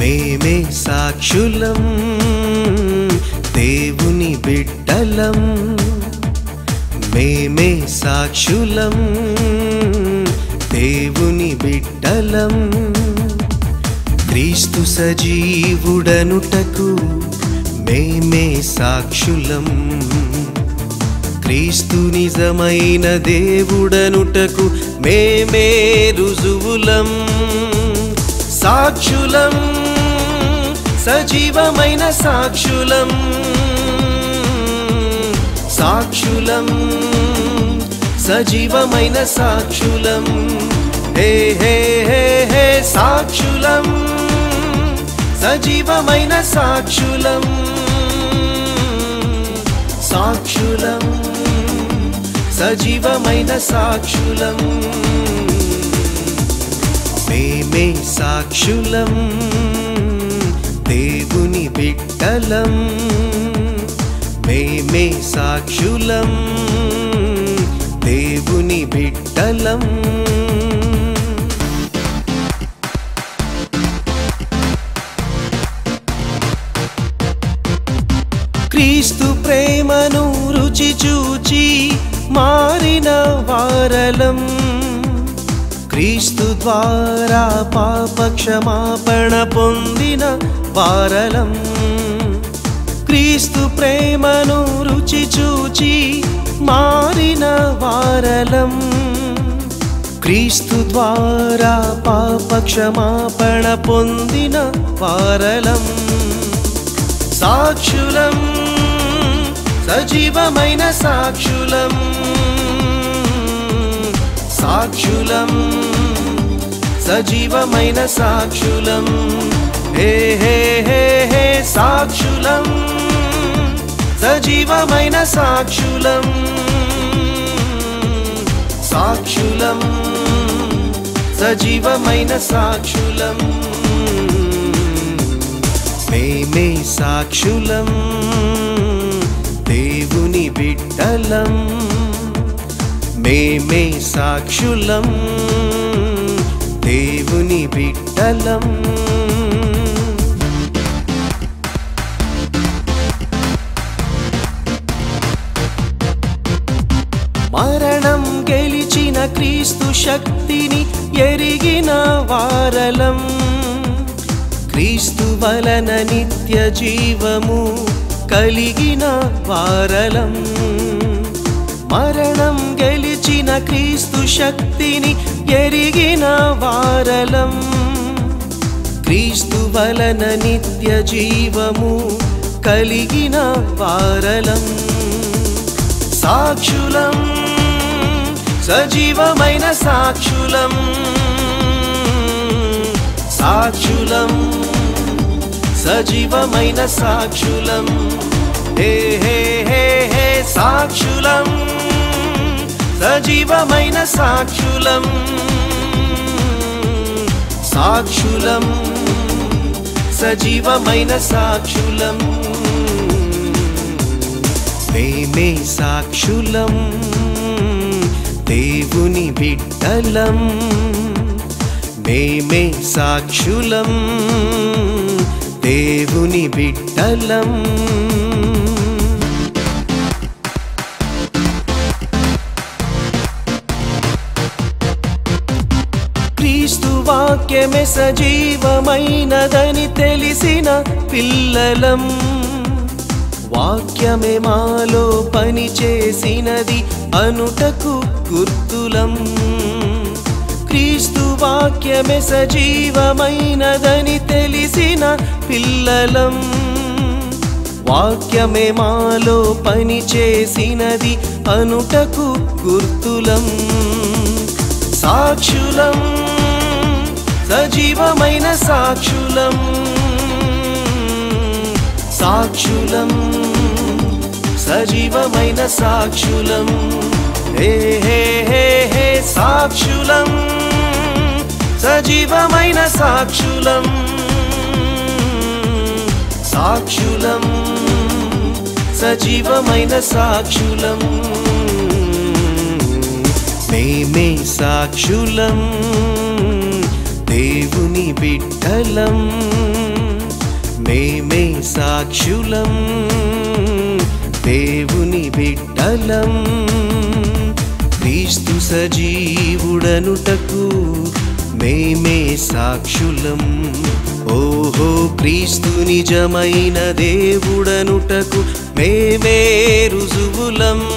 మేమే సాక్షులం దేవుని బిడ్డలం మేమే సాక్షులం దేవుని బిడ్డలం క్రీస్తు సజీవుడనుటకు మేమే సాక్షులం క్రీస్తు నిజమైన దేవుడనుటకు మేమే రుజువులం సాక్షులం సజీవమైన సాక్షులం సాక్షులం సజీవమైన సాక్షులం హే హే హే హే సాక్షులం సజీవమైన సాక్షులం సాక్షులం సజీవమైన సాక్షులం మేమే సాక్షులం దేవుని బిడ్డలం మేమే సాక్షులం దేవుని బిడ్డలం క్రీస్తు ప్రేమను రుచి చూచి మారిన వారలం క్రీస్తు ద్వారా పాప క్షమాపణ పొందిన వారలం క్రీస్తు ప్రేమను రుచి చూచి మారిన వారలం క్రీస్తు ద్వారా పాప క్షమాపణ పొందిన వారలం సాక్షులం సజీవమైన సాక్షులం సాక్షులం సజీవమైన సాక్షులం హే హే హే హే సాక్షులం సజీవమైన సాక్షులం సాక్షులం సజీవమైన సాక్షులం మేమే సాక్షులం దేవుని బిడ్డలం మేమే సాక్షులం దేవుని బిడ్డలం మరణం గెలిచిన క్రీస్తు శక్తిని ఎరిగిన వారలం క్రీస్తు వలన నిత్య జీవము కలిగిన వారలం మరణం గెలిచిన క్రీస్తు శక్తిని ఎరిగిన వారలం క్రీస్తు వలన నిత్య జీవము కలిగిన వారలం సాక్షులం సజీవమైన సాక్షులం సాక్షులం సజీవమైన సాక్షులం హే హే హే హే సాక్షులం సజీవమైన సాక్షులం సాక్షులం సజీవమైన సాక్షులం మేమే సాక్షులం దేవుని బిడ్డలం మేమే సాక్షులం దేవుని బిడ్డలం క్రీస్తు వాక్యమే సజీవమైనదని తెలిసిన పిల్లలం వాక్యమే మాలో పని చేసినది అనుటకు గుర్తులం క్రీస్తు వాక్యమే సజీవమైనదని తెలిసిన పిల్లలం వాక్యమే మాలో పని చేసినది అనుటకు గుర్తులం సాక్షులం సజీవమైన సాక్షులం సాక్షులం సజీవమైన సాక్షులం హే హే హే హే సాక్షులం సజీవమైన సాక్షులం సాక్షులం సజీవమైన సాక్షులం మేమే సాక్షులం దేవుని బిడ్డలం మేమే సాక్షులం దేవుని బిడ్డలం క్రీస్తు సజీవుడనుటకు మేమే సాక్షులం ఓహో క్రీస్తు నిజమైన దేవుడనుటకు మేమే రుజువులం